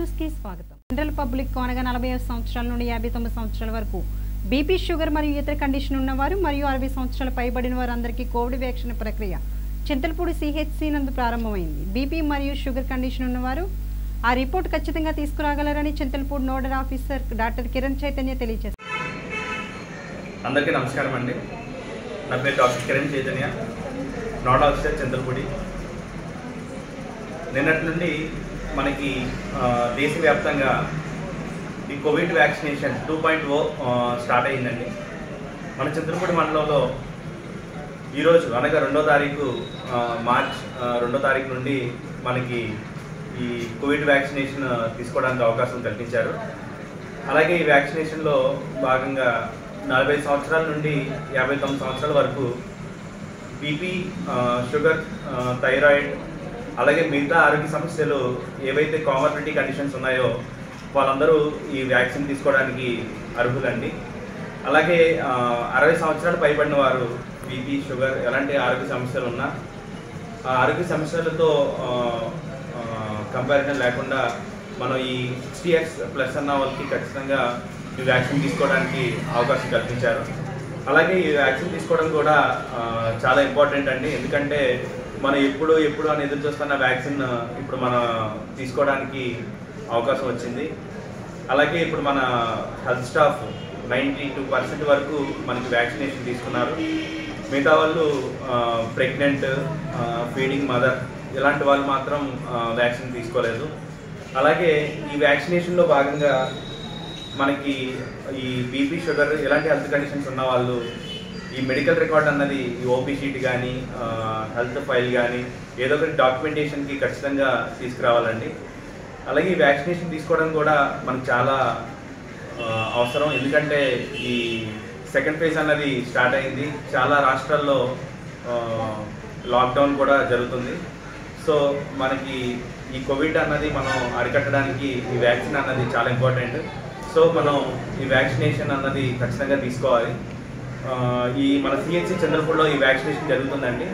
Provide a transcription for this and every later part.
News కి స్వాగతం general public కు అనగా నలభై ఐదు సంవత్సరాల నుండి యాభై తొమ్మిది సంవత్సరాల వరకు బీపీ షుగర్ మరియు ఇతర కండిషన్ ఉన్నవారు మరియు అరవై సంవత్సరాల పైబడిన వారందరికీ కోవిడ్ వ్యాక్సిన్ ప్రక్రియ చింతలపూడి సిహెచ్సి నందు ప్రారంభమైంది బీపీ మరియు షుగర్ కండిషన్ ఉన్నవారు ఆ రిపోర్ట్ ఖచ్చితంగా తీసుకురాగలరని Chintalapudi nodal officer doctor Kiran Chaitanya తెలియజేశారు అందరికీ నమస్కారం అండి నా పేరు doctor Kiran Chaitanya nodal officer Chandrapudi నిన్నటి నుండి మనకి ఆ, దేశవ్యాప్తంగా ఈ covid vaccination two point O start అయ్యిందండి మన చంద్రపూడి మండలంలో ఈరోజు అనగా రెండో తారీఖు ఆ, మార్చ్ ఆ, రెండో తారీఖు నుండి మనకి ఈ కోవిడ్ వ్యాక్సినేషన్ తీసుకోవడానికి అవకాశం కల్పించారు అలాగే ఈ వ్యాక్సినేషన్లో భాగంగా నలభై సంవత్సరాల నుండి యాభై తొమ్మిది సంవత్సరాల వరకు బీపీ షుగర్ ఆ, థైరాయిడ్ అలాగే మిగతా ఆరోగ్య సమస్యలు ఏవైతే కామర్బిలిటీ కండిషన్స్ ఉన్నాయో వాళ్ళందరూ ఈ వ్యాక్సిన్ తీసుకోవడానికి అర్హులండి అలాగే ఆ, అరవై సంవత్సరాలు పైబడిన వారు బీపీ షుగర్ ఎలాంటి ఆరోగ్య సమస్యలు ఉన్నా ఆ ఆరోగ్య సమస్యలతో కంపారిజన్ లేకుండా మనం ఈ సిక్స్టీ ఇయర్స్ ప్లస్ అన్న వాళ్ళకి ఖచ్చితంగా ఈ వ్యాక్సిన్ తీసుకోవడానికి అవకాశం కల్పించారు అలాగే ఈ వ్యాక్సిన్ తీసుకోవడం కూడా ఆ, చాలా ఇంపార్టెంట్ అండి ఎందుకంటే మనం ఎప్పుడు ఎప్పుడు అని ఎదురు చూస్తున్న వ్యాక్సిన్ ఇప్పుడు మనం తీసుకోవడానికి అవకాశం వచ్చింది అలాగే ఇప్పుడు మన health staff ninety two percent వరకు మనకి వ్యాక్సినేషన్ తీసుకున్నారు మిగతా వాళ్ళు ప్రెగ్నెంట్ ఫీడింగ్ మదర్ ఇలాంటి వాళ్ళు మాత్రం వ్యాక్సిన్ తీసుకోలేదు అలాగే ఈ వ్యాక్సినేషన్లో భాగంగా మనకి ఈ బీపీ షుగర్ ఇలాంటి హెల్త్ కండిషన్స్ ఉన్న వాళ్ళు ఈ మెడికల్ రికార్డ్ అన్నది ఈ ఓపీ షీట్ కానీ హెల్త్ ఫైల్ కానీ ఏదో ఒకటి డాక్యుమెంటేషన్కి ఖచ్చితంగా తీసుకురావాలండి అలాగే ఈ వ్యాక్సినేషన్ తీసుకోవడం కూడా మనకు చాలా ఆ, అవసరం ఎందుకంటే ఈ సెకండ్ ఫేజ్ అన్నది స్టార్ట్ అయింది చాలా రాష్ట్రాల్లో ఆ, లాక్డౌన్ కూడా జరుగుతుంది సో మనకి ఈ కోవిడ్ అన్నది మనం అరికట్టడానికి ఈ వ్యాక్సిన్ అన్నది చాలా ఇంపార్టెంట్ సో మనం ఈ వ్యాక్సినేషన్ అన్నది ఖచ్చితంగా తీసుకోవాలి ఆ, ఈ మన సిహెచ్సి చంద్రపూర్లో ఈ వ్యాక్సినేషన్ జరుగుతుందండి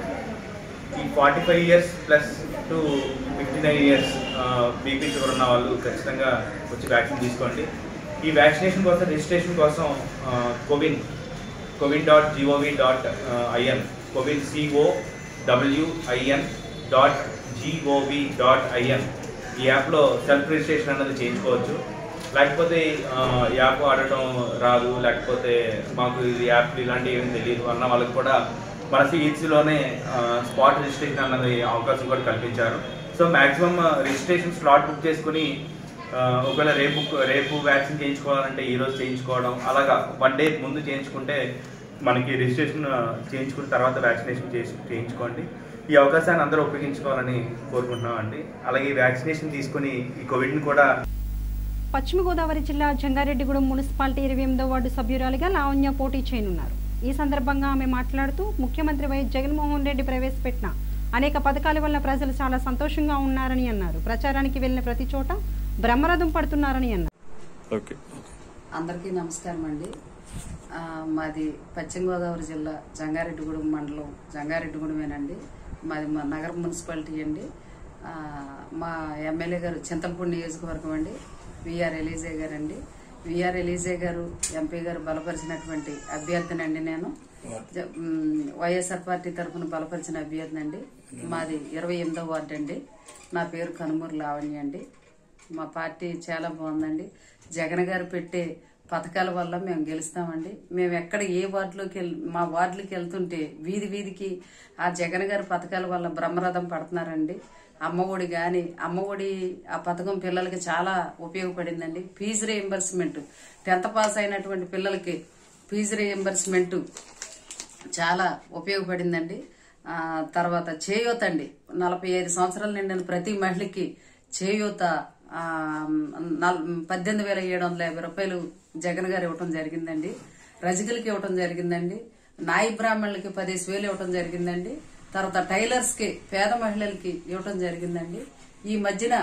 ఈ forty five years plus to fifty nine years BP sugar ఉన్న వాళ్ళు ఖచ్చితంగా వచ్చి వ్యాక్సిన్ తీసుకోండి ఈ వ్యాక్సినేషన్ కోసం రిజిస్ట్రేషన్ కోసం CoWIN CoWIN dot G O V dot I N CoWIN C O W I N dot G O V dot I N ఈ యాప్లో సెల్ఫ్ రిజిస్ట్రేషన్ అన్నది చేయించుకోవచ్చు లేకపోతే ఆ, యాప్ ఆడటం రాదు లేకపోతే మాకు ఇది యాప్ ఇలాంటివి ఏమీ తెలియదు అన్న వాళ్ళకి కూడా మన సిహెచ్సిలోనే స్పాట్ రిజిస్ట్రేషన్ అన్నది అవకాశం కూడా కల్పించారు so maximum registration slot book చేసుకుని ఆ, ఒకవేళ రేపు రేపు వ్యాక్సిన్ చేయించుకోవాలంటే ఈ రోజు చేయించుకోవడం అలాగా వన్ డే ముందు చేయించుకుంటే మనకి రిజిస్ట్రేషన్ ఆ, చేయించుకున్న తర్వాత వ్యాక్సినేషన్ చేసి చేయించుకోండి ఈ అవకాశాన్ని అందరూ ఉపయోగించుకోవాలని కోరుకుంటున్నాం అండి అలాగే ఈ వ్యాక్సినేషన్ తీసుకుని ఈ కోవిడ్ని కూడా పశ్చిమ గోదావరి జిల్లా జంగారెడ్డిగూడెం మున్సిపాలిటీ ఇరవై ఎనిమిదో వార్డు సభ్యురాలిగా లావణ్య పోటీ చేయనున్నారు ఈ సందర్భంగా ఆమె మాట్లాడుతూ ముఖ్యమంత్రి వైఎస్ జగన్మోహన్ రెడ్డి ప్రవేశపెట్టిన అనేక పథకాల వల్ల ప్రజలు చాలా సంతోషంగా ఉన్నారని అన్నారు ప్రచారానికి వెళ్లిన ప్రతి చోట బ్రహ్మరథం పడుతున్నారని అన్నారు ఓకే అందరికీ నమస్కారం అండి ఆ, మాది పశ్చిమ గోదావరి జిల్లా జంగారెడ్డిగూడెం మండలం జంగారెడ్డిగూడెమేనండి మాది మా నగర మున్సిపాలిటీ అండి ఆ, మా ఎమ్మెల్యే గారు చింతలపూడి నియోజకవర్గం అండి విఆర్ ఎలీజే గారు అండి విఆర్ ఎలీజే గారు ఎంపీ గారు బలపరిచినటువంటి అభ్యర్థినండి నేను జ- మ్, వైఎస్ఆర్ పార్టీ తరఫున బలపరిచిన అభ్యర్థినండి మాది ఇరవై ఎనిమిదో వార్డు అండి నా పేరు కనుమూరు లావణ్య అండి మా పార్టీ చాలా బాగుందండి జగన్ గారు పెట్టే పథకాల వల్ల మేము గెలుస్తామండి మేము ఎక్కడ ఏ వార్డులోకి వెళ్ మా వార్డులోకి వెళ్తుంటే వీధి వీధికి ఆ జగన్ గారి పథకాల వల్ల బ్రహ్మరథం పడుతున్నారండి అమ్మఒడి కానీ అమ్మఒడి ఆ పథకం పిల్లలకి చాలా ఉపయోగపడిందండి ఫీజు రీఎంబర్స్మెంట్ టెన్త్ పాస్ అయినటువంటి పిల్లలకి ఫీజు రీఎంబర్స్మెంట్ చాలా ఉపయోగపడిందండి ఆ, తర్వాత చేయూత అండి నలభై ఐదు సంవత్సరాలు నిండిన ప్రతి మహిళకి చేయూత ఆ, నల్- పద్దెనిమిది వేల ఏడు వందల యాభై రూపాయలు జగన్ గారు ఇవ్వటం జరిగిందండి రజకులకి ఇవ్వటం జరిగిందండి నాయి బ్రాహ్మణులకి పదిహేను వేలు ఇవ్వటం జరిగిందండి తర్వాత టైలర్స్ కి పేద మహిళలకి ఇవ్వటం జరిగిందండి ఈ మధ్యన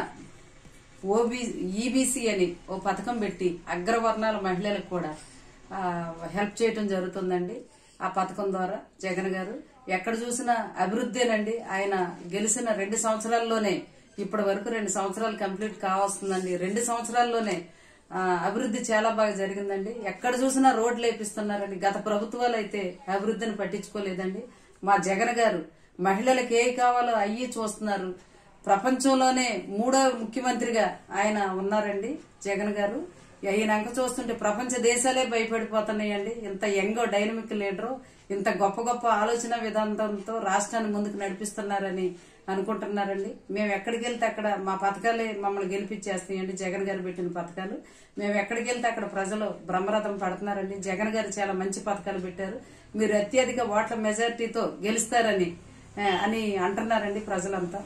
ఓబీ ఈబీసీ అని ఓ పథకం పెట్టి అగ్రవర్ణాల మహిళలకు కూడా ఆ, హెల్ప్ చేయటం జరుగుతుందండి ఆ పథకం ద్వారా జగన్ గారు ఎక్కడ చూసినా అభివృద్ధేనండి ఆయన గెలిచిన రెండు సంవత్సరాల్లోనే ఇప్పటి వరకు రెండు సంవత్సరాలు కంప్లీట్ కావస్తుందండి రెండు సంవత్సరాల్లోనే ఆ, అభివృద్ధి చాలా బాగా జరిగిందండి ఎక్కడ చూసినా రోడ్లు వేపిస్తున్నారండి గత ప్రభుత్వాలు అయితే అభివృద్ధిని పట్టించుకోలేదండి మా జగన్ గారు మహిళలకు ఏ కావాలో అయ్యి చూస్తున్నారు ప్రపంచంలోనే మూడో ముఖ్యమంత్రిగా ఆయన ఉన్నారండి జగన్ గారు ఈయన అంక చూస్తుంటే ప్రపంచ దేశాలే భయపడిపోతున్నాయండి ఇంత యంగ్ డైనమిక్ లీడరు ఇంత గొప్ప గొప్ప ఆలోచన విధానంతో రాష్ట్రాన్ని ముందుకు నడిపిస్తున్నారని అనుకుంటున్నారండి మేము ఎక్కడికి వెళ్తే అక్కడ మా పథకాలే మమ్మల్ని గెలిపించేస్తాయండి జగన్ గారు పెట్టిన పథకాలు మేము ఎక్కడికి వెళ్తే అక్కడ ప్రజలు బ్రహ్మరథం పడుతున్నారండి జగన్ గారు చాలా మంచి పథకాలు పెట్టారు మీరు అత్యధిక ఓట్ల మెజార్టీతో గెలుస్తారని ఆ, అని అంటున్నారండి ప్రజలంతా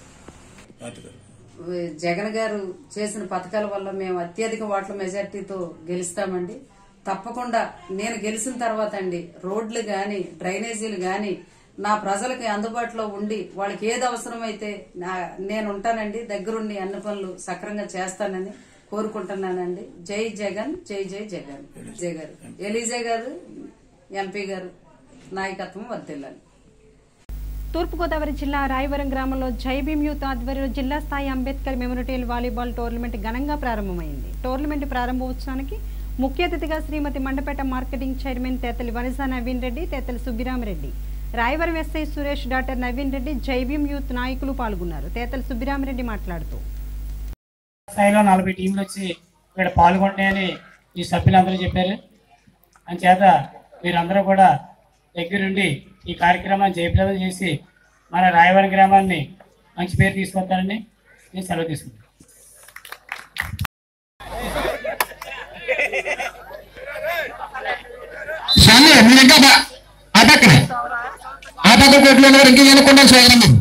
జగన్ గారు చేసిన పథకాల వల్ల మేము అత్యధిక ఓట్ల మెజార్టీతో గెలుస్తామండి తప్పకుండా నేను గెలిచిన తర్వాత అండి రోడ్లు గాని డ్రైనేజీలు గాని నా ప్రజలకి అందుబాటులో ఉండి వాళ్ళకి ఏది అవసరమైతే నా- నేను ఉంటానండి దగ్గరుండి అన్ని పనులు సక్రంగా చేస్తానని కోరుకుంటున్నానండి జై జగన్ జై జై జగన్ జై గారు ఎలిజే గారు ఎంపీ గారు నాయకత్వం వర్తిల్లాలి తూర్పుగోదావరి జిల్లా రాయవరం గ్రామంలో జై భీమ్ యూత్ ఆధ్వర్యంలో జిల్లా స్థాయి అంబేద్కర్ మెమోరియల్ వాలీబాల్ టోర్నమెంట్ ఘనంగా ప్రారంభమైంది టోర్నమెంట్ ప్రారంభోత్సవానికి ముఖ్య అతిథిగా Shrimati Mandapeta marketing chairman Tetali Vanija Naveen Reddy Tetali Subbiramareddy Rayavaram SI Suresh doctor Naveen Reddy Jai Bhim youth నాయకులు పాల్గొన్నారు తేతలి సుబ్బిరామరెడ్డి మాట్లాడుతూ స్థాయిలో నలభై టీంలు వచ్చి ఇక్కడ పాల్గొంటాయని ఈ సభ్యులందరూ చెప్పారు అంచేత మీరందరూ కూడా దగ్గరుండి ఈ కార్యక్రమాన్ని జయప్రదం చేసి మన రాయవరం గ్రామాన్ని మంచి పేరు తీసుకొస్తారని నేను సెలవు తీసుకుంటాను స్వామి మీరు ఇంకా బా- ఆ పక్కన ఆ పక్క కోట్లో కూడా ఇంకా ఎన్నుకుంటాం స్వామి మీరు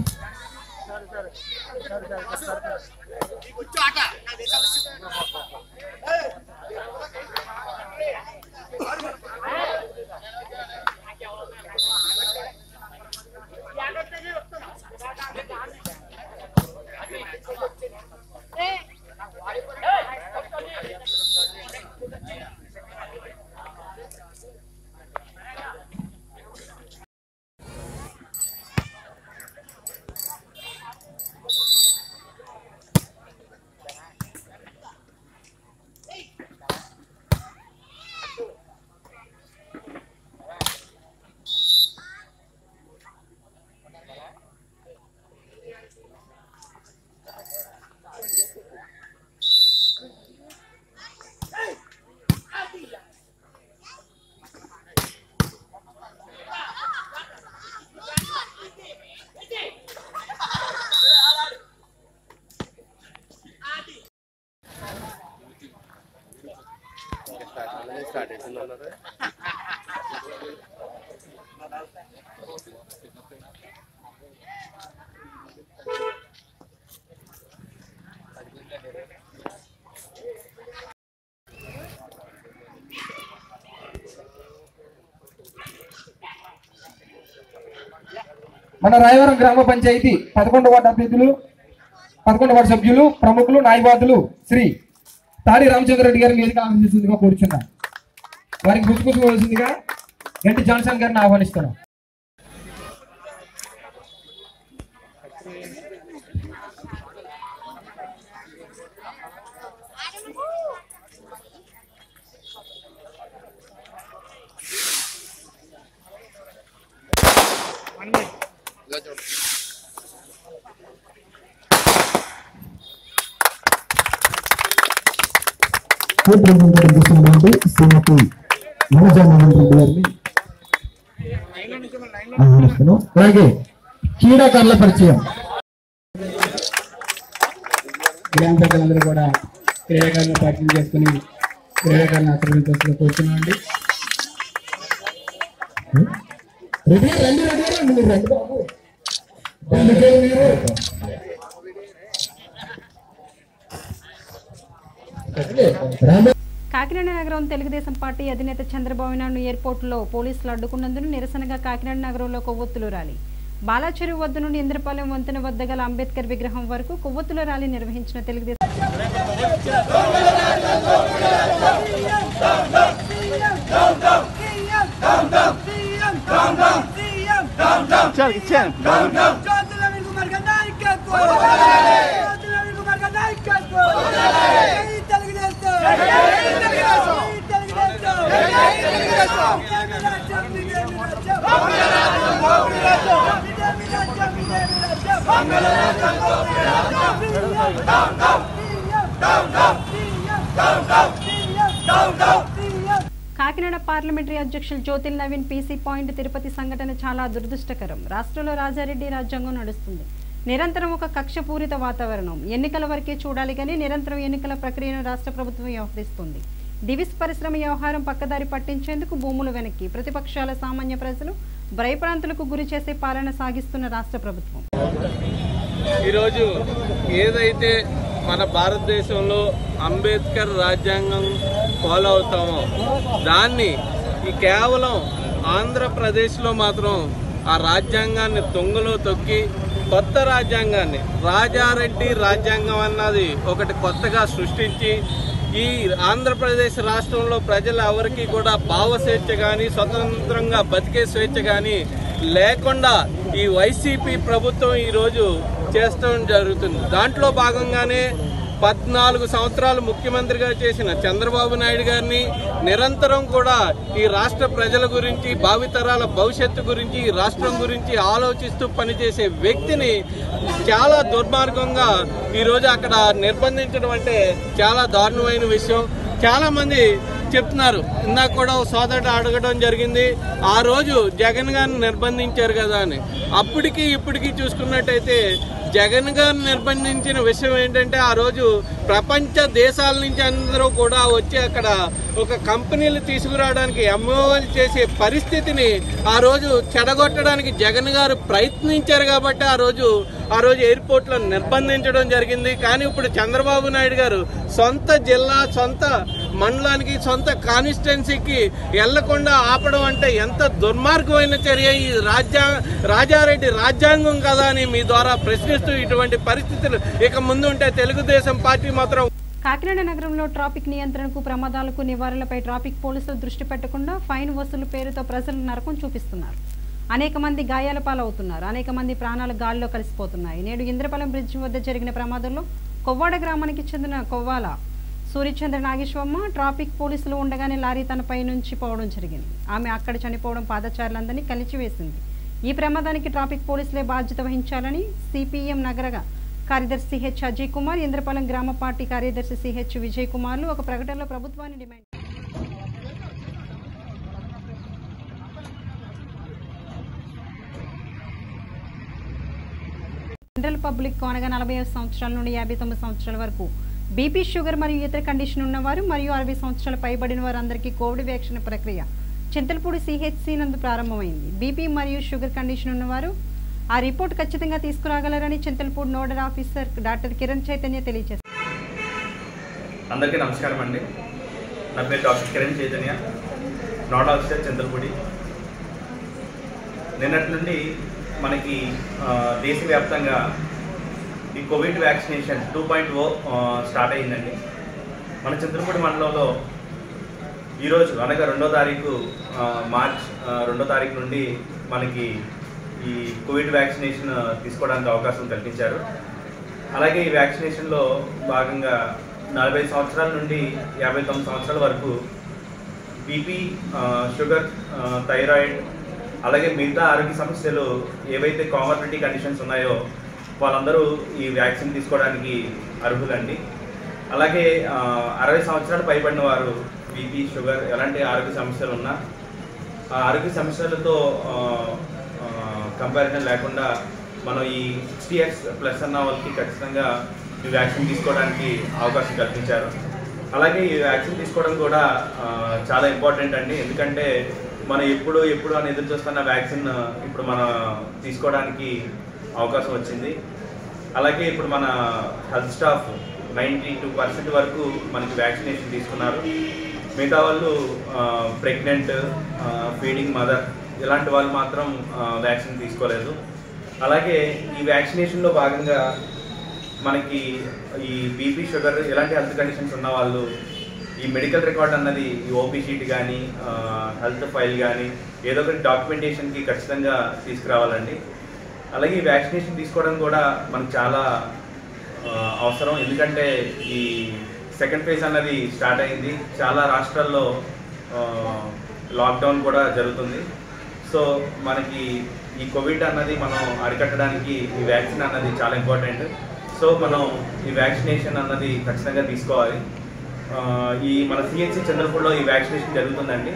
మన రాయవరం గ్రామ పంచాయతీ పదకొండు వార్డు అభ్యర్థులు పదకొండు వార్డు సభ్యులు ప్రముఖులు న్యాయవాదులు శ్రీ తాడి రామచంద్ర రెడ్డి గారిని వేదిక ఆహ్వానిస్తుందిగా కోరుచున్నాం వారికి గుర్తుకొచ్చుకోవాల్సిందిగా గంటి జాన్సన్ గారిని ఆహ్వానిస్తున్నాం చూస్తున్నటువంటి శ్రీమతి మనోజా మోహన్ రెడ్డి గారిని ఆహ్వానిస్తున్నాం అలాగే క్రీడాకారుల పరిచయం గ్రామ ప్రజలందరూ కూడా క్రీడాకారులను పరిచయం చేసుకుని క్రీడాకారులను ఆశ్రయించాల్సిన కూర్చున్నామండి రెడీ రండి రెడీ రండి మీరు రండి బాబు అందుకే మీరు రామ కాకినాడ నగరం తెలుగుదేశం పార్టీ అధినేత చంద్రబాబు నాయుడు ఎయిర్పోర్టులో పోలీసులు అడ్డుకున్నందున నిరసనగా కాకినాడ నగరంలో కొవ్వొత్తులు ర్యాలీ బాలాచెరువు వద్ద నుండి ఇంద్రపాలెం వంతెన వద్ద గల అంబేద్కర్ విగ్రహం వరకు కొవ్వొత్తుల ర్యాలీ నిర్వహించిన Telugu Desam Chal, chal. Kakinada parliamentary అధ్యక్షులు జ్యోతిల్ నవీన్ పీసీ పాయింట్ తిరుపతి సంఘటన చాలా దురదృష్టకరం రాష్ట్రంలో రాజారెడ్డి రాజ్యాంగం నడుస్తుంది నిరంతరం ఒక కక్షపూరిత వాతావరణం ఎన్నికల వరకే చూడాలి కానీ నిరంతరం ఎన్నికల ప్రక్రియను రాష్ట్ర ప్రభుత్వం వ్యవహరిస్తుంది దివిస్ పరిశ్రమ వ్యవహారం పక్కదారి పట్టించేందుకు భూములు వెనక్కి ప్రతిపక్షాల సామాన్య ప్రజలు భయప్రాంతులకు గురి చేసే పాలన సాగిస్తున్న రాష్ట్ర ప్రభుత్వం ఈరోజు ఏదైతే మన భారతదేశంలో అంబేద్కర్ రాజ్యాంగం ఫాలో అవుతామో దాన్ని ఈ కేవలం ఆంధ్రప్రదేశ్లో మాత్రం ఆ రాజ్యాంగాన్ని తొంగలో తొక్కి కొత్త రాజ్యాంగాన్ని రాజారెడ్డి రాజ్యాంగం అన్నది ఒకటి కొత్తగా సృష్టించి ఈ ఆంధ్రప్రదేశ్ రాష్ట్రంలో ప్రజలు ఎవరికి కూడా భావ స్వేచ్ఛ కానీ స్వతంత్రంగా బతికే స్వేచ్ఛ కానీ లేకుండా ఈ వైసీపీ ప్రభుత్వం ఈరోజు చేస్తడం జరుగుతుంది దాంట్లో భాగంగానే పద్నాలుగు సంవత్సరాలు ముఖ్యమంత్రిగా చేసిన చంద్రబాబు నాయుడు గారిని నిరంతరం కూడా ఈ రాష్ట్ర ప్రజల గురించి భావితరాల భవిష్యత్తు గురించి ఈ రాష్ట్రం గురించి ఆలోచిస్తూ పనిచేసే వ్యక్తిని చాలా దుర్మార్గంగా ఈరోజు అక్కడ నిర్బంధించడం అంటే చాలా దారుణమైన విషయం చాలా మంది చెప్తున్నారు ఇందాక కూడా ఒక సోదరుడు అడగడం జరిగింది ఆ రోజు జగన్ గారిని నిర్బంధించారు కదా అని అప్పటికి ఇప్పటికి చూసుకున్నట్టయితే జగన్ గారిని నిర్బంధించిన విషయం ఏంటంటే ఆ రోజు ప్రపంచ దేశాల నుంచి అందరూ కూడా వచ్చి అక్కడ ఒక కంపెనీలు తీసుకురావడానికి ఎంఓఎల్ చేసే పరిస్థితిని ఆ రోజు చెడగొట్టడానికి జగన్ గారు ప్రయత్నించారు కాబట్టి ఆ రోజు ఆ రోజు ఎయిర్పోర్ట్లో నిర్బంధించడం జరిగింది కానీ ఇప్పుడు చంద్రబాబు నాయుడు గారు సొంత జిల్లా సొంత మండలానికి సొంత కాన్స్టిట్యున్సీకి వెళ్లకుండా ఆపడం అంటే ఎంత దుర్మార్గమైన చర్య ఈ రాజ్యా రాజారెడ్డి రాజ్యాంగం కదా అని మీ ద్వారా ప్రశ్నిస్తూ ఇటువంటి పరిస్థితులు ఇక ముందు ఉంటే తెలుగుదేశం పార్టీ మాత్రం కాకినాడ నగరంలో ట్రాఫిక్ నియంత్రణకు ప్రమాదాలకు నివారణలపై ట్రాఫిక్ పోలీసులు దృష్టి పెట్టకుండా ఫైన్ వసూలు పేరుతో ప్రజలు నరకం చూపిస్తున్నారు అనేక మంది గాయాల పాలవుతున్నారు అనేక మంది ప్రాణాలు గాల్లో కలిసిపోతున్నాయి నేడు ఇంద్రపాలెం బ్రిడ్జ్ వద్ద జరిగిన ప్రమాదంలో కొవ్వాడ గ్రామానికి చెందిన కొవ్వాల సూర్యచంద్ర నాగేశ్వరమ్మ ట్రాఫిక్ పోలీసులు ఉండగానే లారీ తనపై నుంచి పోవడం జరిగింది ఆమె అక్కడ చనిపోవడం పాదచారులందరినీ కలిచివేసింది ఈ ప్రమాదానికి ట్రాఫిక్ పోలీసులే బాధ్యత వహించాలని సిపిఎం నగరగా కార్యదర్శి సిహెచ్ అజయ్ కుమార్ ఇంద్రపాలెం గ్రామ పార్టీ కార్యదర్శి సిహెచ్ విజయ్ కుమార్లు ఒక ప్రకటనలో ప్రభుత్వాన్ని డిమాండ్ జనరల్ పబ్లిక్ అనగా నలభై ఐదు సంవత్సరాల నుండి యాభై తొమ్మిది సంవత్సరాల వరకు బీపీ షుగర్ మరియు ఇతర కండిషన్ ఉన్నవారు మరియు అరవై సంవత్సరాల పైబడిన వారందరికీ కోవిడ్ వ్యాక్సిన్ ప్రక్రియ చింతలపూడి సిహెచ్సి నందు ప్రారంభమైంది బీపీ మరియు షుగర్ కండిషన్ ఉన్నవారు ఆ రిపోర్ట్ ఖచ్చితంగా తీసుకురాగలరని Chintalapudi nodal officer doctor Kiran Chaitanya తెలియజేశారు అందరికీ నమస్కారం అండి నా పేరు doctor Kiran Chaitanya nodal officer Chandrapudi నిన్నటి నుండి మనకి ఆ, దేశవ్యాప్తంగా ఈ covid vaccination two point O start అయిందండి మన చంద్రపూడి మండలంలో ఈరోజు అనగా రెండో తారీఖు ఆ, మార్చ్ ఆ, రెండో తారీఖు నుండి మనకి ఈ కోవిడ్ వ్యాక్సినేషన్ తీసుకోవడానికి అవకాశం కల్పించారు అలాగే ఈ వ్యాక్సినేషన్లో భాగంగా నలభై సంవత్సరాల నుండి యాభై తొమ్మిది సంవత్సరాల వరకు బీపీ షుగర్ ఆ, థైరాయిడ్ అలాగే మిగతా ఆరోగ్య సమస్యలు ఏవైతే కామర్బిలిటీ కండిషన్స్ ఉన్నాయో వాళ్ళందరూ ఈ వ్యాక్సిన్ తీసుకోవడానికి అర్హులండి అలాగే ఆ, అరవై సంవత్సరాలు పైబడిన వారు బీపీ షుగర్ ఎలాంటి ఆరోగ్య సమస్యలు ఉన్నా ఆ ఆరోగ్య సమస్యలతో కంపారిజన్ లేకుండా మనం ఈ సిక్స్టీ ఇయర్స్ ప్లస్ అన్న వాళ్ళకి ఖచ్చితంగా ఈ వ్యాక్సిన్ తీసుకోవడానికి అవకాశం కల్పించారు అలాగే ఈ వ్యాక్సిన్ తీసుకోవడం కూడా ఆ, చాలా ఇంపార్టెంట్ అండి ఎందుకంటే మనం ఎప్పుడు ఎప్పుడు అని ఎదురు చూస్తున్న వ్యాక్సిన్ ఇప్పుడు మనం తీసుకోవడానికి అవకాశం వచ్చింది అలాగే ఇప్పుడు మన health staff ninety two percent వరకు మనకి వ్యాక్సినేషన్ తీసుకున్నారు మిగతా వాళ్ళు ప్రెగ్నెంట్ ఫీడింగ్ మదర్ ఇలాంటి వాళ్ళు మాత్రం వ్యాక్సిన్ తీసుకోలేదు అలాగే ఈ వ్యాక్సినేషన్లో భాగంగా మనకి ఈ బీపీ షుగర్ ఇలాంటి హెల్త్ కండిషన్స్ ఉన్న వాళ్ళు ఈ మెడికల్ రికార్డ్ అన్నది ఈ ఓపీ షీట్ కానీ హెల్త్ ఫైల్ కానీ ఏదో ఒకటి డాక్యుమెంటేషన్కి ఖచ్చితంగా తీసుకురావాలండి అలాగే ఈ వ్యాక్సినేషన్ తీసుకోవడం కూడా మనకు చాలా ఆ, అవసరం ఎందుకంటే ఈ సెకండ్ ఫేజ్ అన్నది స్టార్ట్ అయింది చాలా రాష్ట్రాల్లో ఆ, లాక్డౌన్ కూడా జరుగుతుంది సో మనకి ఈ కోవిడ్ అన్నది మనం అరికట్టడానికి ఈ వ్యాక్సిన్ అన్నది చాలా ఇంపార్టెంట్ సో మనం ఈ వ్యాక్సినేషన్ అన్నది ఖచ్చితంగా తీసుకోవాలి ఆ, ఈ మన సిహెచ్సి చంద్రపూర్లో ఈ వ్యాక్సినేషన్ జరుగుతుందండి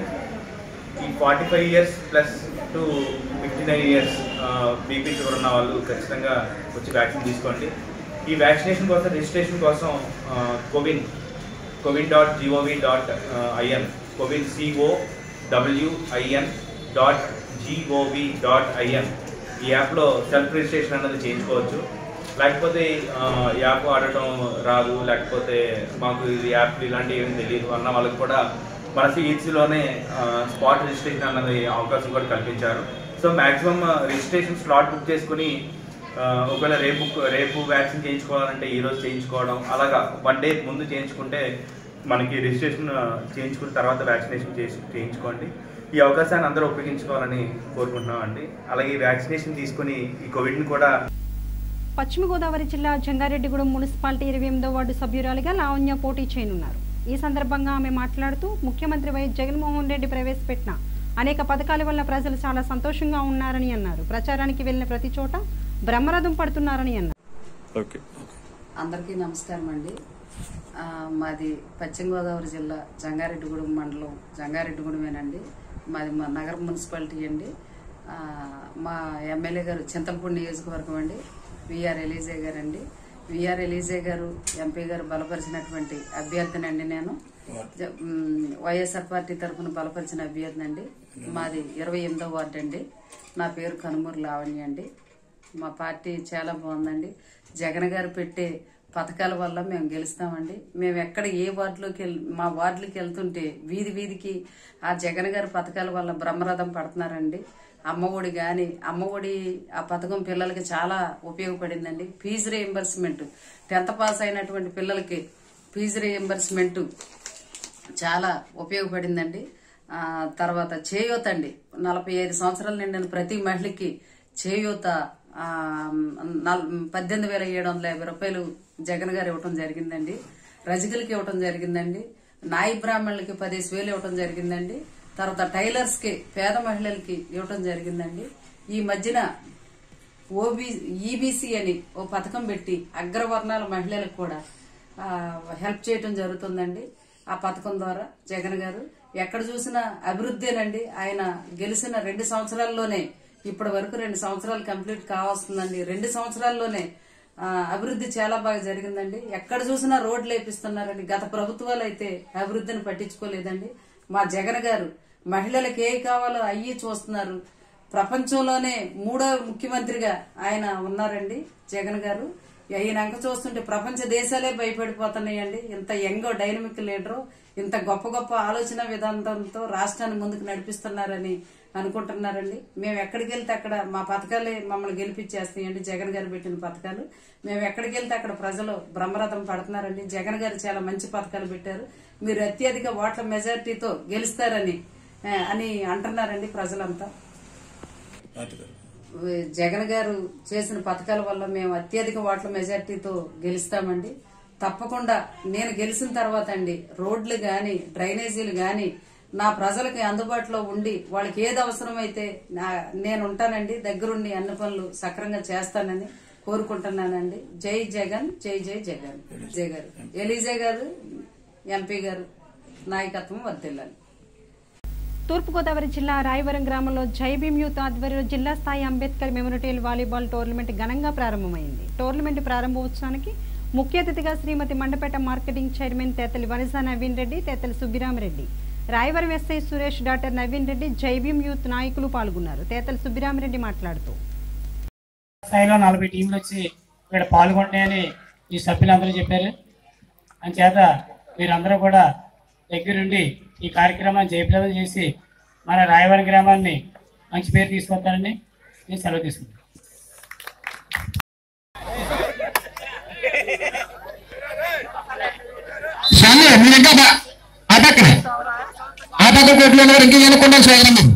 ఈ forty five years plus to fifty nine years BP sugar ఉన్న వాళ్ళు ఖచ్చితంగా వచ్చి వ్యాక్సిన్ తీసుకోండి ఈ వ్యాక్సినేషన్ కోసం రిజిస్ట్రేషన్ కోసం CoWIN CoWIN dot G O V dot I N CoWIN C O W I N dot G O V dot I N ఈ యాప్లో సెల్ఫ్ రిజిస్ట్రేషన్ అన్నది చేయించుకోవచ్చు లేకపోతే ఆ, యాప్ ఆడటం రాదు లేకపోతే మాకు ఇది యాప్ ఇలాంటివి ఏమీ తెలియదు అన్న వాళ్ళకి కూడా మన సిహెచ్సిలోనే స్పాట్ రిజిస్ట్రేషన్ అన్నది అవకాశం కూడా కల్పించారు so maximum registration slot book చేసుకుని ఆ, ఒకవేళ రేపు రేపు వ్యాక్సిన్ చేయించుకోవాలంటే ఈ రోజు చేయించుకోవడం అలాగా వన్ డే ముందు చేయించుకుంటే మనకి రిజిస్ట్రేషన్ ఆ, చేయించుకున్న తర్వాత వ్యాక్సినేషన్ చేసి చేయించుకోండి ఈ అవకాశాన్ని అందరూ ఉపయోగించుకోవాలని కోరుకుంటున్నాం అండి అలాగే ఈ వ్యాక్సినేషన్ తీసుకుని ఈ కోవిడ్ని కూడా పశ్చిమ గోదావరి జిల్లా జంగారెడ్డిగూడెం మున్సిపాలిటీ ఇరవై ఎనిమిదో వార్డు సభ్యురాలిగా లావణ్య పోటీ చేయనున్నారు ఈ సందర్భంగా ఆమె మాట్లాడుతూ ముఖ్యమంత్రి వైఎస్ జగన్మోహన్ రెడ్డి ప్రవేశపెట్టిన అనేక పథకాల వల్ల ప్రజలు చాలా సంతోషంగా ఉన్నారని అన్నారు ప్రచారానికి వెళ్లిన ప్రతి చోట బ్రహ్మరథం పడుతున్నారని అన్నారు ఓకే అందరికీ నమస్కారం అండి ఆ, మాది పశ్చిమ గోదావరి జిల్లా జంగారెడ్డిగూడెం మండలం జంగారెడ్డిగూడెమేనండి మాది మా నగర మున్సిపాలిటీ అండి ఆ, మా ఎమ్మెల్యే గారు చింతలపూడి నియోజకవర్గం అండి విఆర్ ఎలీజే గారు అండి విఆర్ ఎలీజే గారు ఎంపీ గారు బలపరిచినటువంటి అభ్యర్థినండి నేను జ- మ్, వైఎస్ఆర్ పార్టీ తరఫున బలపరిచిన అభ్యర్థినండి మాది ఇరవై ఎనిమిదో వార్డు అండి నా పేరు కనుమూరు లావణ్య అండి మా పార్టీ చాలా బాగుందండి జగన్ గారు పెట్టే పథకాల వల్ల మేము గెలుస్తామండి మేము ఎక్కడ ఏ వార్డులోకి వెళ్ మా వార్డులకి వెళ్తుంటే వీధి వీధికి ఆ జగన్ గారి పథకాల వల్ల బ్రహ్మరథం పడుతున్నారండి అమ్మఒడి కానీ అమ్మఒడి ఆ పథకం పిల్లలకి చాలా ఉపయోగపడిందండి ఫీజు రీఎంబర్స్మెంట్ టెన్త్ పాస్ అయినటువంటి పిల్లలకి ఫీజు రీఎంబర్స్మెంట్ చాలా ఉపయోగపడిందండి ఆ, తర్వాత చేయూత అండి నలభై ఐదు సంవత్సరాలు నిండిన ప్రతి మహిళకి చేయూత ఆ, నల్- పద్దెనిమిది వేల ఏడు వందల యాభై రూపాయలు జగన్ గారు ఇవ్వటం జరిగిందండి రజకులకి ఇవ్వటం జరిగిందండి నాయి బ్రాహ్మణులకి పదిహేను వేలు ఇవ్వటం జరిగిందండి తర్వాత టైలర్స్ కి పేద మహిళలకి ఇవ్వటం జరిగిందండి ఈ మధ్యన ఓబీ ఈబీసీ అని ఓ పథకం పెట్టి అగ్రవర్ణాల మహిళలకు కూడా ఆ, హెల్ప్ చేయటం జరుగుతుందండి ఆ పథకం ద్వారా జగన్ గారు ఎక్కడ చూసినా అభివృద్ధేనండి ఆయన గెలిచిన రెండు సంవత్సరాల్లోనే ఇప్పటి వరకు రెండు సంవత్సరాలు కంప్లీట్ కావస్తుందండి రెండు సంవత్సరాల్లోనే ఆ, అభివృద్ధి చాలా బాగా జరిగిందండి ఎక్కడ చూసినా రోడ్లు వేపిస్తున్నారండి గత ప్రభుత్వాలు అయితే అభివృద్ధిని పట్టించుకోలేదండి మా జగన్ గారు మహిళలకు ఏ కావాలో అయ్యి చూస్తున్నారు ప్రపంచంలోనే మూడో ముఖ్యమంత్రిగా ఆయన ఉన్నారండి జగన్ గారు ఈయనంక చూస్తుంటే ప్రపంచ దేశాలే భయపడిపోతున్నాయండి ఇంత యంగ్ డైనమిక్ లీడరు ఇంత గొప్ప గొప్ప ఆలోచన విధానంతో రాష్ట్రాన్ని ముందుకు నడిపిస్తున్నారని అనుకుంటున్నారండి మేము ఎక్కడికి వెళ్తే అక్కడ మా పథకాలే మమ్మల్ని గెలిపించేస్తాయండి జగన్ గారు పెట్టిన పథకాలు మేము ఎక్కడికి వెళ్తే అక్కడ ప్రజలు బ్రహ్మరథం పడుతున్నారండి జగన్ గారు చాలా మంచి పథకాలు పెట్టారు మీరు అత్యధిక ఓట్ల మెజారిటీతో గెలుస్తారని ఆ, అని అంటున్నారండి ప్రజలంతా జగన్ గారు చేసిన పథకాల వల్ల మేము అత్యధిక ఓట్ల మెజార్టీతో గెలుస్తామండి తప్పకుండా నేను గెలిచిన తర్వాత అండి రోడ్లు గాని డ్రైనేజీలు గాని నా ప్రజలకి అందుబాటులో ఉండి వాళ్ళకి ఏది అవసరమైతే నా- నేను ఉంటానండి దగ్గరుండి అన్ని పనులు సక్రంగా చేస్తానని కోరుకుంటున్నానండి జై జగన్ జై జై జగన్ జై గారు ఎలీజే గారు ఎంపీ గారు నాయకత్వం వర్దిల్లాలి తూర్పుగోదావరి జిల్లా రాయవరం గ్రామంలో జై భీమ్ యూత్ ఆధ్వర్యంలో జిల్లా స్థాయి అంబేద్కర్ మెమోరియల్ వాలీబాల్ టోర్నమెంట్ ఘనంగా ప్రారంభమైంది టోర్నమెంట్ ప్రారంభోత్సవానికి ముఖ్య అతిథిగా Shrimati Mandapeta marketing chairman Tetali Vanija Naveen Reddy Tetali Subbiramareddy Rayavaram SI Suresh doctor Naveen Reddy Jai Bhim youth నాయకులు పాల్గొన్నారు తేతలి సుబ్బిరామరెడ్డి మాట్లాడుతూ స్థాయిలో నలభై టీంలు వచ్చి ఇక్కడ పాల్గొంటాయని ఈ సభ్యులందరూ చెప్పారు అంచేత మీరందరూ కూడా దగ్గరుండి ఈ కార్యక్రమాన్ని జయప్రదం చేసి మన రాయవరం గ్రామాన్ని మంచి పేరు తీసుకొస్తారని నేను సెలవు తీసుకుంటాను స్వామి మీరు ఇంకా బా- ఆ పక్కన ఆ పక్క కోట్లు ఉన్నారు ఇంకా ఎన్నుకున్నాం స్వామి మీరు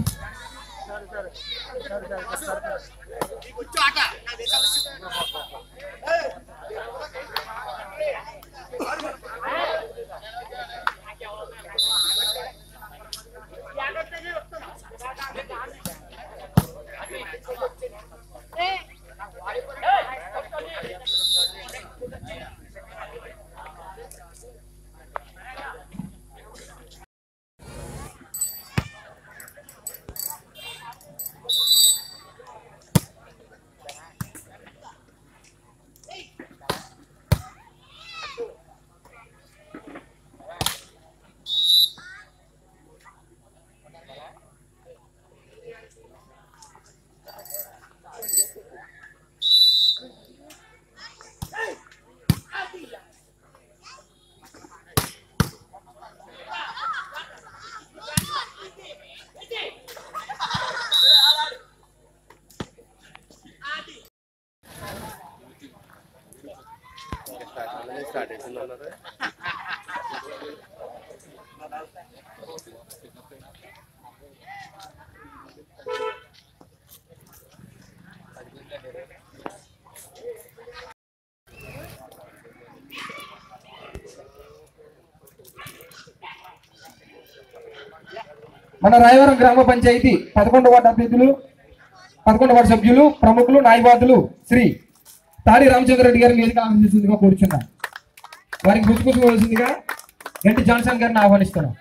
మన రాయవరం గ్రామ పంచాయతీ పదకొండు వార్డు అభ్యర్థులు పదకొండు వార్డు సభ్యులు ప్రముఖులు న్యాయవాదులు శ్రీ తాడి రామచంద్ర రెడ్డి గారిని వేదిక ఆహ్వానిస్తుందిగా కోరుచున్నాం వారికి గుర్తుకోవాల్సిందిగా గంటి జాన్సన్ గారిని ఆహ్వానిస్తున్నాం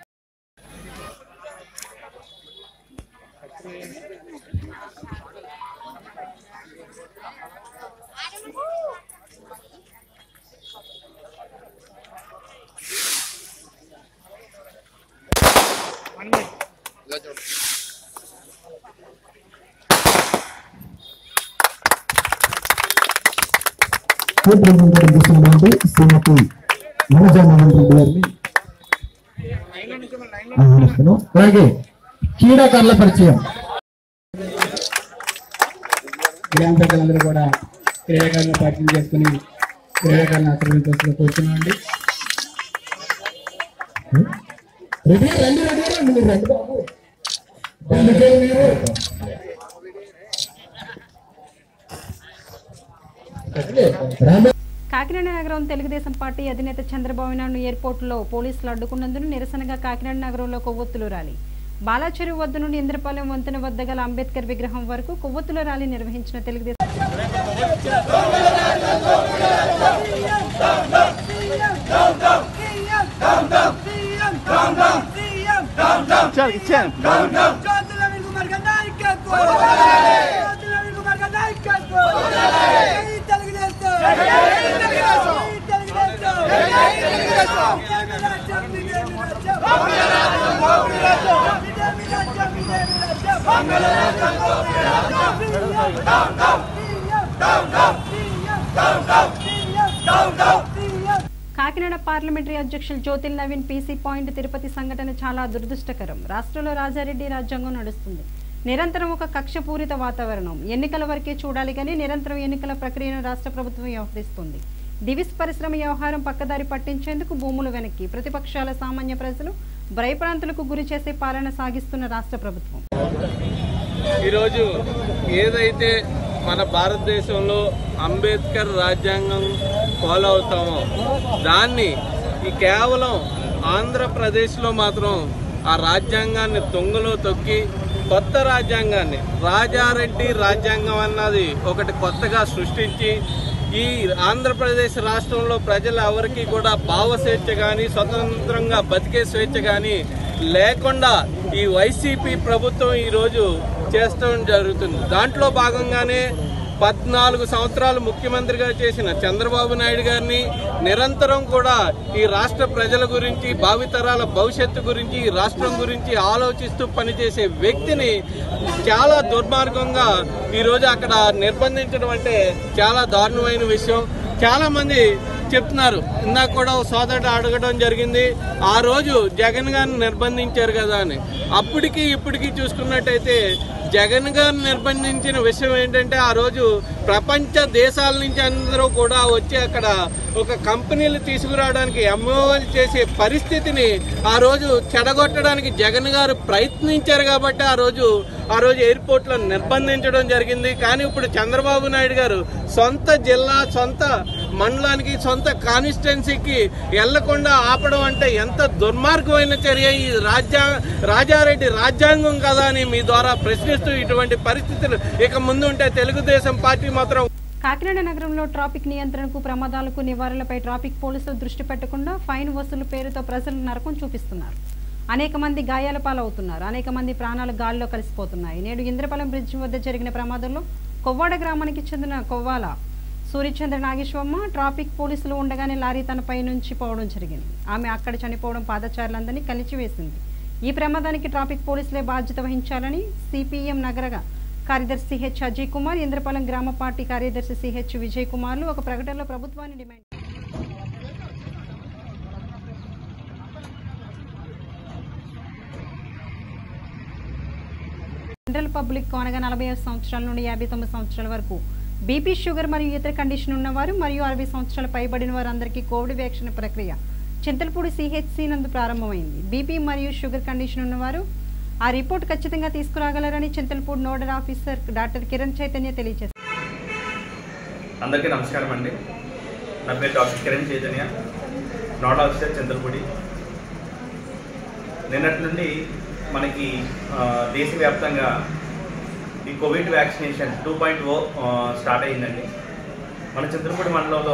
రిప్రజెంటేటివ్ చేసినటువంటి శ్రీమతి మనోజా మోహన్ రెడ్డి గారిని ఆహ్వానిస్తున్నాం అలాగే క్రీడాకారుల పరిచయం గ్రామ పెద్దలందరూ కూడా క్రీడాకారులను పరిచయం చేసుకుని క్రీడాకారులను ఆశీర్వదించాల్సిన కోరుతున్నామండి రెడీ రండి రెడీ రండి మీరు రండి బాబు ఎందుకే మీరు రామ కాకినాడ నగరం తెలుగుదేశం పార్టీ అధినేత చంద్రబాబు నాయుడు ఎయిర్పోర్టులో పోలీసులు అడ్డుకున్నందున నిరసనగా కాకినాడ నగరంలో కొవ్వొత్తులు ర్యాలీ బాలాచెరు వద్ద నుండి ఇంద్రపాలెం వంతెన వద్ద గల అంబేద్కర్ విగ్రహం వరకు కొవ్వొత్తుల ర్యాలీ నిర్వహించిన తెలుగుదేశం కాకినాడ పార్లమెంటరీ అధ్యక్షులు జ్యోతిల్ నవీన్ పీసీ పాయింట్ తిరుపతి సంఘటన చాలా దురదృష్టకరం రాష్ట్రంలో రాజారెడ్డి రాజ్యాంగం నడుస్తుంది నిరంతరం ఒక కక్షపూరిత వాతావరణం ఎన్నికల వరకే చూడాలి కానీ నిరంతరం ఎన్నికల ప్రక్రియను రాష్ట్ర ప్రభుత్వం వ్యవహరిస్తుంది దివిస్ పరిశ్రమ వ్యవహారం పక్కదారి పట్టించేందుకు భూములు వెనక్కి ప్రతిపక్షాల సామాన్య ప్రజలు భయప్రాంతులకు గురి చేసే పాలన సాగిస్తున్న రాష్ట్ర ప్రభుత్వం ఈరోజు ఏదైతే మన భారతదేశంలో అంబేద్కర్ రాజ్యాంగం ఫాలో అవుతామో దాన్ని ఈ కేవలం ఆంధ్రప్రదేశ్లో మాత్రం ఆ రాజ్యాంగాన్ని తొంగలో తొక్కి కొత్త రాజ్యాంగాన్ని రాజారెడ్డి రాజ్యాంగం అన్నది ఒకటి కొత్తగా సృష్టించి ఈ ఆంధ్రప్రదేశ్ రాష్ట్రంలో ప్రజలు ఎవరికి కూడా భావ స్వేచ్ఛ కానీ స్వతంత్రంగా బతికే స్వేచ్ఛ కానీ లేకుండా ఈ వైసీపీ ప్రభుత్వం ఈరోజు చేస్తడం జరుగుతుంది దాంట్లో భాగంగానే పద్నాలుగు సంవత్సరాలు ముఖ్యమంత్రిగా చేసిన చంద్రబాబు నాయుడు గారిని నిరంతరం కూడా ఈ రాష్ట్ర ప్రజల గురించి భావితరాల భవిష్యత్తు గురించి ఈ రాష్ట్రం గురించి ఆలోచిస్తూ పనిచేసే వ్యక్తిని చాలా దుర్మార్గంగా ఈరోజు అక్కడ నిర్బంధించడం అంటే చాలా దారుణమైన విషయం చాలా మంది చెప్తున్నారు ఇందాక కూడా ఒక సోదరుడు అడగడం జరిగింది ఆ రోజు జగన్ గారిని నిర్బంధించారు కదా అని అప్పటికి ఇప్పటికి చూసుకున్నట్టయితే జగన్ గారిని నిర్బంధించిన విషయం ఏంటంటే ఆ రోజు ప్రపంచ దేశాల నుంచి అందరూ కూడా వచ్చి అక్కడ ఒక కంపెనీలు తీసుకురావడానికి ఎంఓఎల్ చేసే పరిస్థితిని ఆ రోజు చెడగొట్టడానికి జగన్ గారు ప్రయత్నించారు కాబట్టి ఆ రోజు ఆ రోజు ఎయిర్పోర్ట్లో నిర్బంధించడం జరిగింది కానీ ఇప్పుడు చంద్రబాబు నాయుడు గారు సొంత జిల్లా సొంత మండలానికి సొంత కాన్స్టిట్యున్సీకి వెళ్లకుండా ఆపడం అంటే ఎంత దుర్మార్గమైన చర్య ఈ రాజ్యా రాజారెడ్డి రాజ్యాంగం కదా అని మీ ద్వారా ప్రశ్నిస్తూ ఇటువంటి పరిస్థితులు ఇక ముందు ఉంటే తెలుగుదేశం పార్టీ మాత్రం కాకినాడ నగరంలో ట్రాఫిక్ నియంత్రణకు ప్రమాదాలకు నివారణలపై ట్రాఫిక్ పోలీసులు దృష్టి పెట్టకుండా ఫైన్ వసూలు పేరుతో ప్రజలు నరకం చూపిస్తున్నారు అనేక మంది గాయాల పాలవుతున్నారు అనేక మంది ప్రాణాలు గాలిలో కలిసిపోతున్నాయి నేడు ఇంద్రపాలెం బ్రిడ్జ్ వద్ద జరిగిన ప్రమాదంలో కొవ్వాడ గ్రామానికి చెందిన కొవ్వాల సూర్యచంద్ర నాగేశ్వరమ్మ ట్రాఫిక్ పోలీసులు ఉండగానే లారీ తనపై నుంచి పోవడం జరిగింది ఆమె అక్కడ చనిపోవడం పాదచారులందరినీ కలిచివేసింది ఈ ప్రమాదానికి ట్రాఫిక్ పోలీసులే బాధ్యత వహించాలని సిపిఎం నగర కార్యదర్శి సిహెచ్ అజయ్ కుమార్ ఇంద్రపాలెం గ్రామ పార్టీ కార్యదర్శి సిహెచ్ విజయ్ కుమార్లు ఒక ప్రకటనలో ప్రభుత్వాన్ని డిమాండ్ జనరల్ పబ్లిక్ అనగా నలభై ఐదు సంవత్సరాల నుండి యాభై తొమ్మిది సంవత్సరాల వరకు బీపీ షుగర్ మరియు ఇతర కండిషన్ ఉన్నవారు మరియు అరవై సంవత్సరాల పైబడిన వారందరికీ కోవిడ్ వ్యాక్సిన్ ప్రక్రియ చింతలపూడి సిహెచ్సి నందు ప్రారంభమైంది బీపీ మరియు షుగర్ కండిషన్ ఉన్నవారు ఆ రిపోర్ట్ ఖచ్చితంగా తీసుకురాగలరని Chintalapudi nodal officer doctor Kiran Chaitanya తెలియజేశారు అందరికీ నమస్కారం అండి నా పేరు doctor Kiran Chaitanya nodal officer Chandrapudi నిన్నటి నుండి మనకి ఆ, దేశవ్యాప్తంగా ఈ covid vaccination two point O start అయిందండి మన చంద్రపూడి మండలంలో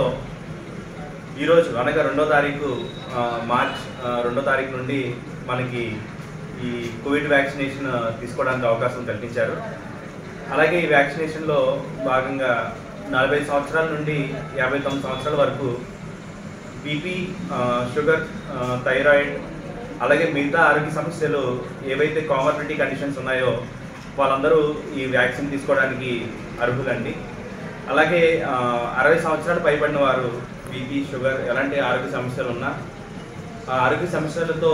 ఈరోజు అనగా రెండో తారీఖు ఆ, మార్చ్ ఆ, రెండో తారీఖు నుండి మనకి ఈ కోవిడ్ వ్యాక్సినేషన్ తీసుకోవడానికి అవకాశం కల్పించారు అలాగే ఈ వ్యాక్సినేషన్లో భాగంగా నలభై సంవత్సరాల నుండి యాభై తొమ్మిది సంవత్సరాల వరకు బీపీ షుగర్ ఆ, థైరాయిడ్ అలాగే మిగతా ఆరోగ్య సమస్యలు ఏవైతే కామర్బిలిటీ కండిషన్స్ ఉన్నాయో వాళ్ళందరూ ఈ వ్యాక్సిన్ తీసుకోవడానికి అర్హులండి అలాగే ఆ, అరవై సంవత్సరాలు పైబడిన వారు బీపీ షుగర్ ఎలాంటి ఆరోగ్య సమస్యలు ఉన్నా ఆ ఆరోగ్య సమస్యలతో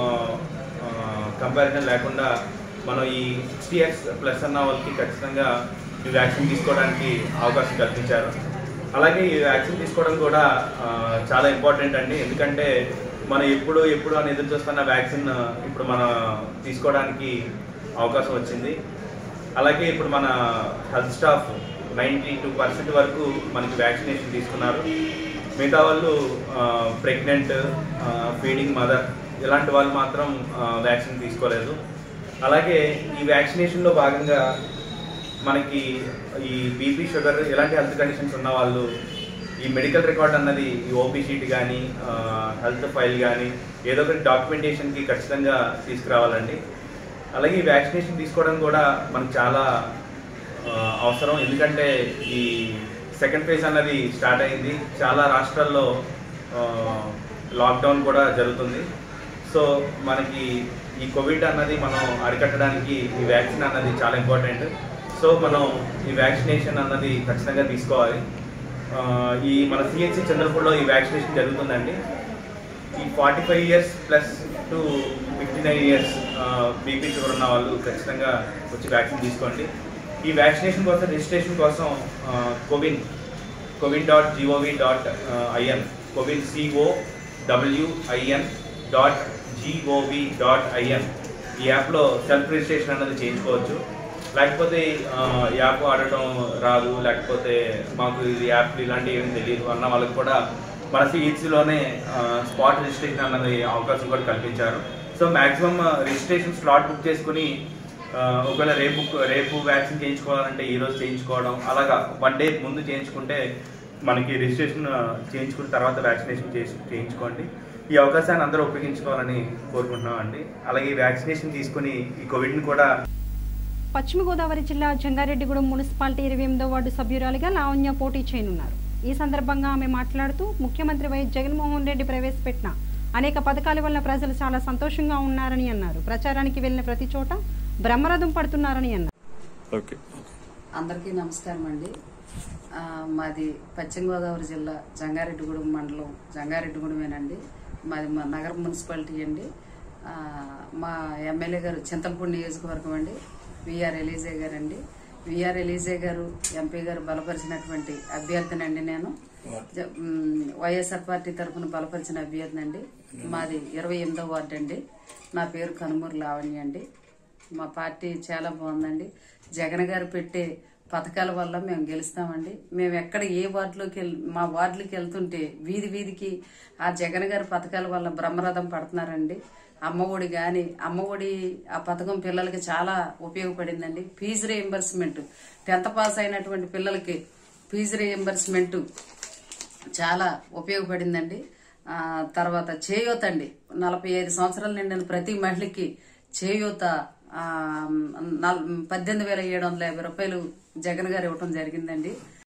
కంపారిజన్ లేకుండా మనం ఈ సిక్స్టీ ఇయర్స్ ప్లస్ అన్న వాళ్ళకి ఖచ్చితంగా ఈ వ్యాక్సిన్ తీసుకోవడానికి అవకాశం కల్పించారు అలాగే ఈ వ్యాక్సిన్ తీసుకోవడం కూడా ఆ, చాలా ఇంపార్టెంట్ అండి ఎందుకంటే మనం ఎప్పుడు ఎప్పుడు అని ఎదురు చూస్తున్న వ్యాక్సిన్ ఇప్పుడు మన తీసుకోవడానికి అవకాశం వచ్చింది అలాగే ఇప్పుడు మన health staff ninety two percent వరకు మనకి వ్యాక్సినేషన్ తీసుకున్నారు మిగతా వాళ్ళు ప్రెగ్నెంట్ ఫీడింగ్ మదర్ ఇలాంటి వాళ్ళు మాత్రం వ్యాక్సిన్ తీసుకోలేదు అలాగే ఈ వ్యాక్సినేషన్లో భాగంగా మనకి ఈ బీపీ షుగర్ ఇలాంటి హెల్త్ కండిషన్స్ ఉన్న వాళ్ళు ఈ మెడికల్ రికార్డ్ అన్నది ఈ ఓపీ షీట్ కానీ హెల్త్ ఫైల్ కానీ ఏదో ఒకటి డాక్యుమెంటేషన్కి ఖచ్చితంగా తీసుకురావాలండి అలాగే ఈ వ్యాక్సినేషన్ తీసుకోవడం కూడా మనకు చాలా ఆ, అవసరం ఎందుకంటే ఈ సెకండ్ ఫేజ్ అన్నది స్టార్ట్ అయింది చాలా రాష్ట్రాల్లో ఆ, లాక్డౌన్ కూడా జరుగుతుంది సో మనకి ఈ కోవిడ్ అన్నది మనం అరికట్టడానికి ఈ వ్యాక్సిన్ అన్నది చాలా ఇంపార్టెంట్ సో మనం ఈ వ్యాక్సినేషన్ అన్నది ఖచ్చితంగా తీసుకోవాలి ఆ, ఈ మన సిహెచ్సి చంద్రపూర్లో ఈ వ్యాక్సినేషన్ జరుగుతుందండి ఈ forty five years plus to fifty nine years BP sugar ఉన్న వాళ్ళు ఖచ్చితంగా వచ్చి వ్యాక్సిన్ తీసుకోండి ఈ వ్యాక్సినేషన్ కోసం రిజిస్ట్రేషన్ కోసం CoWIN CoWIN dot G O V dot I N CoWIN C O W I N dot G O V dot I N ఈ యాప్లో సెల్ఫ్ రిజిస్ట్రేషన్ అన్నది చేయించుకోవచ్చు లేకపోతే ఆ, యాప్ ఆడటం రాదు లేకపోతే మాకు ఇది యాప్ ఇలాంటివి ఏమీ తెలియదు అన్న వాళ్ళకి కూడా మన సిహెచ్సిలోనే స్పాట్ రిజిస్ట్రేషన్ అన్నది అవకాశం కూడా కల్పించారు so maximum registration slot book చేసుకుని ఆ, ఒకవేళ రేపు రేపు వ్యాక్సిన్ చేయించుకోవాలంటే ఈ రోజు చేయించుకోవడం అలాగా వన్ డే ముందు చేయించుకుంటే మనకి రిజిస్ట్రేషన్ ఆ, చేయించుకున్న తర్వాత వ్యాక్సినేషన్ చేసి చేయించుకోండి ఈ అవకాశాన్ని అందరూ ఉపయోగించుకోవాలని కోరుకుంటున్నాం అండి అలాగే ఈ వ్యాక్సినేషన్ తీసుకుని ఈ కోవిడ్ని కూడా పశ్చిమ గోదావరి జిల్లా జంగారెడ్డిగూడెం మున్సిపాలిటీ ఇరవై ఎనిమిదో వార్డు సభ్యురాలిగా లావణ్య పోటీ చేయనున్నారు ఈ సందర్భంగా ఆమె మాట్లాడుతూ ముఖ్యమంత్రి వైఎస్ జగన్మోహన్ రెడ్డి ప్రవేశపెట్టిన అనేక పథకాల వల్ల ప్రజలు చాలా సంతోషంగా ఉన్నారని అన్నారు ప్రచారానికి వెళ్లిన ప్రతి చోట బ్రహ్మరథం పడుతున్నారని అన్నారు ఓకే అందరికీ నమస్కారం అండి ఆ, మాది పశ్చిమ గోదావరి జిల్లా జంగారెడ్డిగూడెం మండలం జంగారెడ్డిగూడెమేనండి మాది మా నగర మున్సిపాలిటీ అండి ఆ, మా ఎమ్మెల్యే గారు చింతలపూడి నియోజకవర్గం అండి విఆర్ ఎలీజే గారు అండి విఆర్ ఎలీజే గారు ఎంపీ గారు బలపరిచినటువంటి అభ్యర్థినండి నేను జ- మ్, వైఎస్ఆర్ పార్టీ తరఫున బలపరిచిన అభ్యర్థినండి మాది ఇరవై ఎనిమిదో వార్డు అండి నా పేరు కనుమూరు లావణ్య అండి మా పార్టీ చాలా బాగుందండి జగన్ గారు పెట్టే పథకాల వల్ల మేము గెలుస్తామండి మేము ఎక్కడ ఏ వార్డులోకి వెళ్ మా వార్డులకి వెళ్తుంటే వీధి వీధికి ఆ జగన్ గారి పథకాల వల్ల బ్రహ్మరథం పడుతున్నారండి అమ్మఒడి కానీ అమ్మఒడి ఆ పథకం పిల్లలకి చాలా ఉపయోగపడిందండి ఫీజు రీఎంబర్స్మెంట్ టెన్త్ పాస్ అయినటువంటి పిల్లలకి ఫీజు రీఎంబర్స్మెంట్ చాలా ఉపయోగపడిందండి ఆ, తర్వాత చేయూత అండి నలభై ఐదు సంవత్సరాలు నిండిన ప్రతి మహిళకి చేయూత ఆ, నల్- పద్దెనిమిది వేల ఏడు వందల యాభై రూపాయలు జగన్ గారు ఇవ్వటం జరిగిందండి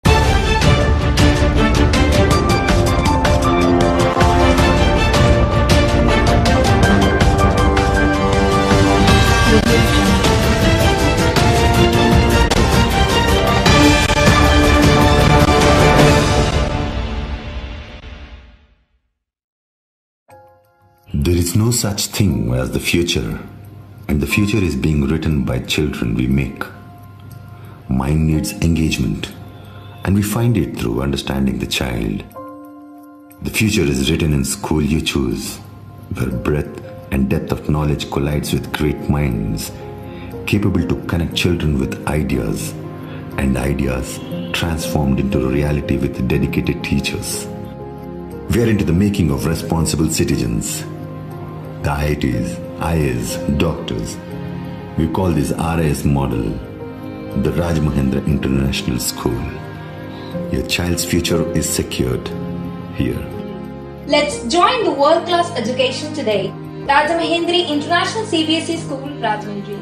There is no such thing as the future, and the future is being written by children we make. Mind needs engagement, and we find it through understanding the child. The future is written in school you choose, where breadth and depth of knowledge collides with great minds, capable to connect children with ideas, and ideas transformed into reality with dedicated teachers. We are into the making of responsible citizens. The IITs, IAs, doctors. We call this RIS model the Raj Mahendra International School. Your child's future is secured here. Let's join the world-class education today. Rajamahendri International CBSE School, Rajahmundry.